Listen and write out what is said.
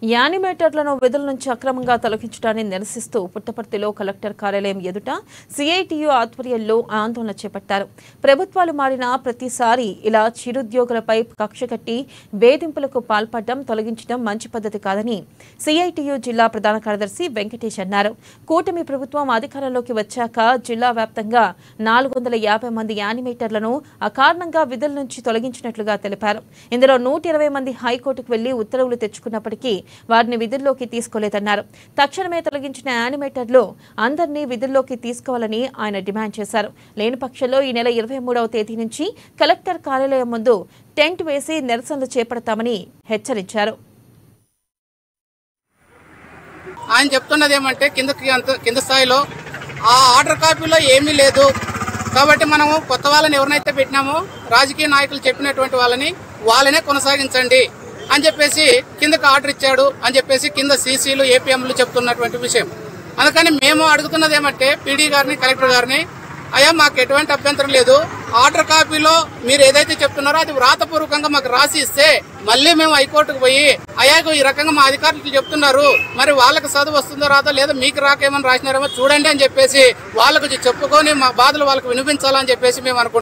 యానిమేటర్లను విధుల నుంచి అక్రమంగా తొలగించడాన్ని నిరసిస్తూ పుట్టపర్తిలో కలెక్టర్ కార్యాలయం ఎదుట సిఐటియు ఆధ్వర్యంలో ఆందోళన చేపట్టారు ప్రభుత్వాలు మారిన ప్రతిసారి ఇలా చిరుద్యోగులపై కక్ష కట్టి వేధింపులకు పాల్పడడం తొలగించడం మంచి పద్ధతి కాదని సిఐటియు జిల్లా ప్రధాన కార్యదర్శి వెంకటేష్ అన్నారు కూటమి ప్రభుత్వం అధికారంలోకి వచ్చాక జిల్లా వ్యాప్తంగా నాలుగు వందల యాభై మంది యానిమేటర్లను అకారణంగా విధుల నుంచి తొలగించినట్లుగా తెలిపారు ఇందులో నూట ఇరవై మంది హైకోర్టుకు వెళ్లి ఉత్తర్వులు తెచ్చుకున్నప్పటికీ వారిని విధుల్లోకి తీసుకోలేదన్నారు తక్షణమే తొలగించిన యానిమేటర్లు అందరినీ విధుల్లోకి తీసుకోవాలని ఆయన డిమాండ్ చేశారు లేని పక్షంలో ఈ నెల ఇరవై మూడవ తేదీ నుంచి కలెక్టర్ కార్యాలయం ముందు టెంట్ వేసి నిరసనలు చేపడతామని హెచ్చరించారు ఆయన చెప్తున్నది ఏమంటే కిందకి అంత కింద స్థాయిలో ఆ ఆర్డర్ కాపీలో ఏమీ లేదు కాబట్టి మనము కొత్త వాళ్ళని ఎవరినైతే పెట్టినామో రాజకీయ నాయకులు చెప్పినటువంటి వాళ్ళని వాళ్ళనే కొనసాగించండి అని చెప్పేసి కిందకి ఆర్డర్ ఇచ్చాడు అని చెప్పేసి కింద సీసీలు ఏపీఎంలు చెప్తున్నటువంటి విషయం అందుకని మేము అడుగుతున్నది ఏమంటే పీడీ గారిని కలెక్టర్ గారిని అయ్యా మాకు ఎటువంటి అభ్యంతరం లేదు ఆర్డర్ కాపీలో మీరు ఏదైతే చెప్తున్నారో అది వ్రాతపూర్వకంగా మాకు రాసి ఇస్తే మళ్ళీ మేము హైకోర్టుకు పోయి అయ్యా ఇగో ఈ రకంగా మా అధికారులు చెప్తున్నారు మరి వాళ్ళకి చదువు వస్తుందో రాదో లేదా మీకు రాకేమని రాసినారేమో చూడండి అని చెప్పేసి వాళ్ళకు చెప్పుకొని మా బాధలు వాళ్ళకు వినిపించాలని చెప్పేసి మేము అనుకుంటున్నాం